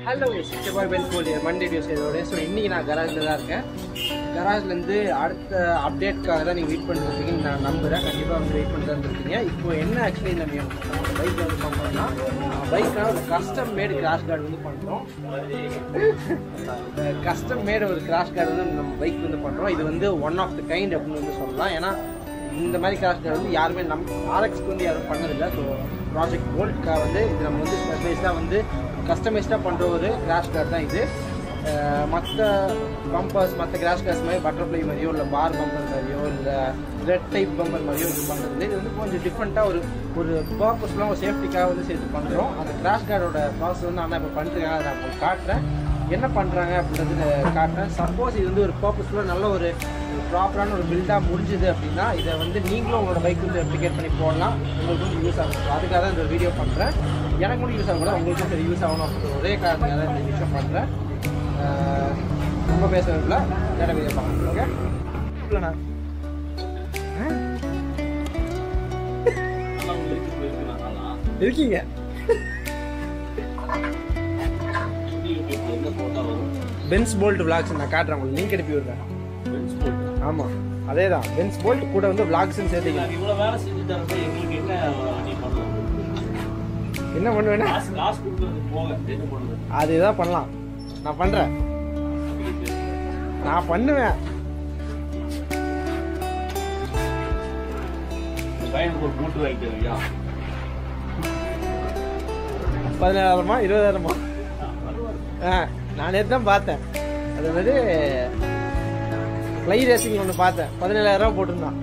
Hello சிச்சபாய் பென் கோலி மண்டே நியூஸ் இதோட ஸோ இன்றைக்கி நான் கராஜில் தான் இருக்கேன் கராஜ்லேருந்து அடுத்த அப்டேட்காக தான் நீங்கள் வெயிட் பண்ணிருக்கீங்கன்னு நான் நம்புகிறேன் கண்டிப்பாக வந்து வெயிட் பண்ணி தான் இருக்கீங்க இப்போ என்ன ஆக்சுவலி நம்ம பைக் வந்து பண்ணுறோம்னா பைக்காக ஒரு கஸ்டம் மேடு கிராஷ் கார்டு வந்து பண்ணுறோம் கஸ்டம் மேடு ஒரு கிராஷ் கார்டு வந்து நம்ம பைக் வந்து பண்ணுறோம் இது வந்து ஒன் ஆஃப் த கைண்ட் அப்படின்னு வந்து சொல்லலாம் ஏன்னா இந்த மாதிரி கிராஷ் கார்டு வந்து யாருமே நம் ஆர்எக்ஸ்க்கு வந்து யாரும் பண்ணதில்லை ஸோ ப்ராஜெக்ட் கோல்ட்காக வந்து இது நம்ம வந்து ஸ்பெஷலைஸ்டாக வந்து கஸ்டமைஸ்டாக பண்ணுற ஒரு கிராஷ் கார்டு தான் இது மற்ற பம்பர்ஸ் மற்ற கிராஷ் கார்ஸ் மாதிரி பட்டர்ஃப்ளை மாதிரியோ இல்லை பார் பம்பர் மாதிரியோ இல்லை ரெட் டைப் பம்பர் மாதிரியோ இது பண்ணுறது இது வந்து கொஞ்சம் டிஃப்ரெண்ட்டாக ஒரு ஒரு பர்பஸ்லாம் ஒரு சேஃப்டிக்காக வந்து சேர்த்து பண்ணுறோம் அந்த கிராஷ் கார்டோட ப்ராசஸ் வந்து நான் இப்போ பண்ணிருக்கேன் அதை நான் உங்களுக்கு காட்டுறேன் என்ன பண்ணுறாங்க அப்படின்றது காட்டுறேன் சப்போஸ் இது வந்து ஒரு பர்பஸ்ஃபுல்லாக நல்ல ஒரு ப்ராப்பரான ஒரு பில்டாக முடிஞ்சுது அப்படின்னா இதை வந்து நீங்களும் உங்களோட பைக் வந்து ரெப்ளிகேட் பண்ணி போடலாம் உங்களுக்கும் யூஸ் ஆகும் So அதுக்காக தான் இந்த வீடியோ பண்ணுறேன் எனக்கு கூட யூஸ் ஆகும் கூட உங்களுக்கும் சரி யூஸ் ஆகணும் அப்படின்ற ஒரே காரணத்துக்காக தான் இந்த விஷயம் பண்ணுறேன் ரொம்ப பேசுறதுல வேற வீடியோ பார்க்கலாம் ஓகே இல்லைண்ணா இருக்கீங்க பென்ஸ் போல்ட் விளாக்ஸ் நான் காட்டுறேன் உங்களுக்கு லிங்க் அனுப்பி விடுறேன் ஆமாம் அதே தான் பென்ஸ் போல்ட் கூட வந்து விளாக்ஸ்னு சேர்த்துக்கலாம் இவ்வளவு வேலை செஞ்சு தரது எங்களுக்கு என்ன நீ பண்ணலாம் என்ன பண்ணுவேன்னா காசு காசு கொடுக்கறது போக என்ன பண்ணுறது அதுதான் பண்ணலாம் நான் பண்ணுறேன் நான் பண்ணுவேன் இந்த பையனுக்கு ஒரு மூட்டு வாங்கிட்டு ஐயா பதினேழாயிரமா இருபதாயிரமா ஆ நான் நேற்று தான் பார்த்தேன் அது வந்து ஃப்ளை ரேசிங் ஒன்று பார்த்தேன் பதினேழாயிரம் ரூபா போட்டிருந்தான்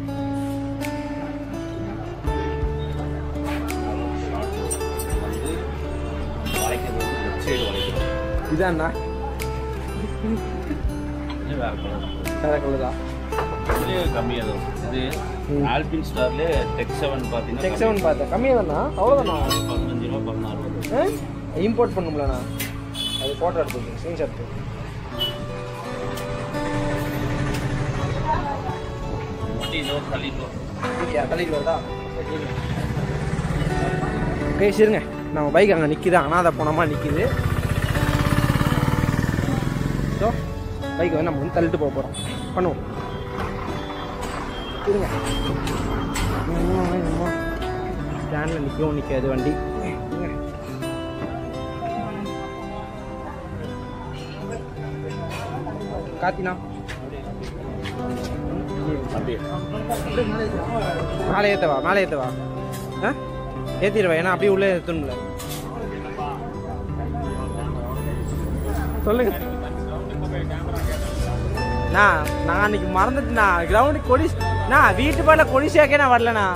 வந்து வளைக்கிறது வந்து லெஃப்ட் சைடு வளைக்கிறோம் இதாண்ணா இது வேற கலர் வேற கலர் தான் இதுலேயே கம்மியாக தான் இது ம். ஆல்பின் ஸ்டார்ல டெக் செவன் பார்த்தீங்கன்னா செக் செவன் பார்த்தேன் கம்மியாக தானா அவ்வளோதானா பதினஞ்சு ரூபா பதினாறு ரூபா இம்போர்ட் பண்ணும்லண்ணா அது ஃபோட்டோ எடுத்து ஸ்க்ரீன்ஷாட் வண்டி இதோ தள்ளிட்டோம் ஓகே தள்ளிட்டு வருதா ஓகே சரிங்க நம்ம பைக் அங்கே நிற்கிது அனாதை போனமாக நிற்கிது ஸோ பைக்கை வந்து நம்ம வந்து தள்ளிட்டு போக போகிறோம் பண்ணுவோம் இருங்க ஸ்டாண்டில் நிற்கவும் நிற்காது வண்டி இருங்க. காத்தினா அப்படியே மேலே ஏற்றவா மேலே ஏற்றவா ஆ ஏற்றிடுவா ஏன்னா அப்படியே உள்ளே ஏற்றணும்ல சொல்லுங்க நான் நான் அன்னைக்கு மறந்துட்டுண்ணா கிரவுண்டுக்கு கொடி நான் வீட்டு பாட கொடி சேர்க்கே நான் வரலண்ணா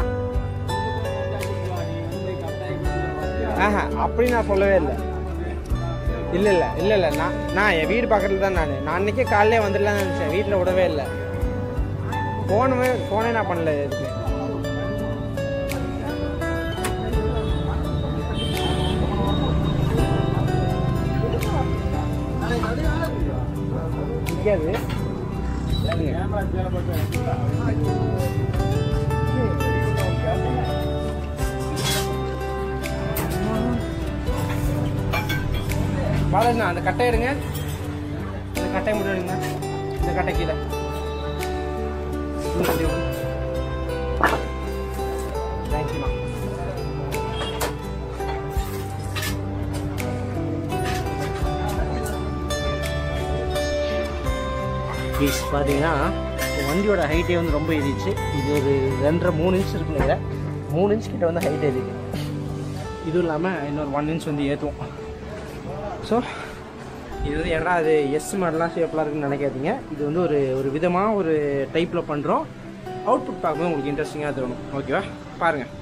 ஆஹா அப்படி நான் சொல்லவே இல்லை இல்லை இல்லை இல்லை இல்லை நான் நான் என் வீடு பக்கத்தில் தான் நான் நான் அன்றைக்கே காலையிலே வந்துடலாம்னு நினச்சேன் வீட்டில் விடவே இல்லை ஃபோனுமே ஃபோனே நான் பண்ணல எதுவுமே நிற்காது பாலண்ணா அந்த கட்டை எடுங்க அந்த கட்டை மட்டும் எடுங்க இந்த கட்டை கீழே தேங்க்யூண்ணா ப்ளீஸ் பார்த்தீங்கன்னா வண்டியோட ஹைட்டே வந்து ரொம்ப ஏறிச்சு இது ஒரு ரெண்டரை மூணு இன்ச் இருக்குன்னு நினைக்கிறேன். மூணு இன்ச் கிட்ட வந்து ஹைட் ஏறிது இதுவும் இல்லாமல் இன்னொரு ஒன் இன்ச் வந்து ஏற்றுவோம் ஸோ இது வந்து ஏன்னா அது எஸ் மாடலாம் ஷேப்லாம் இருக்குன்னு நினைக்காதீங்க இது வந்து ஒரு ஒரு விதமாக ஒரு டைப்பில் பண்ணுறோம் அவுட்புட் பார்க்கும்போது உங்களுக்கு இன்ட்ரெஸ்டிங்காக தோணும் ஓகேவா பாருங்கள்